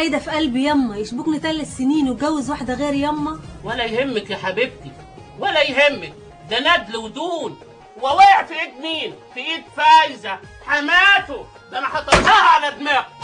فايده في قلبي يما يشبكني ثلاث سنين واتجوز واحده غير يما ولا يهمك يا حبيبتي ولا يهمك ده ندل ودون ووقع في ايد مين في ايد فايزه حماته ده انا هطلعها على دماغه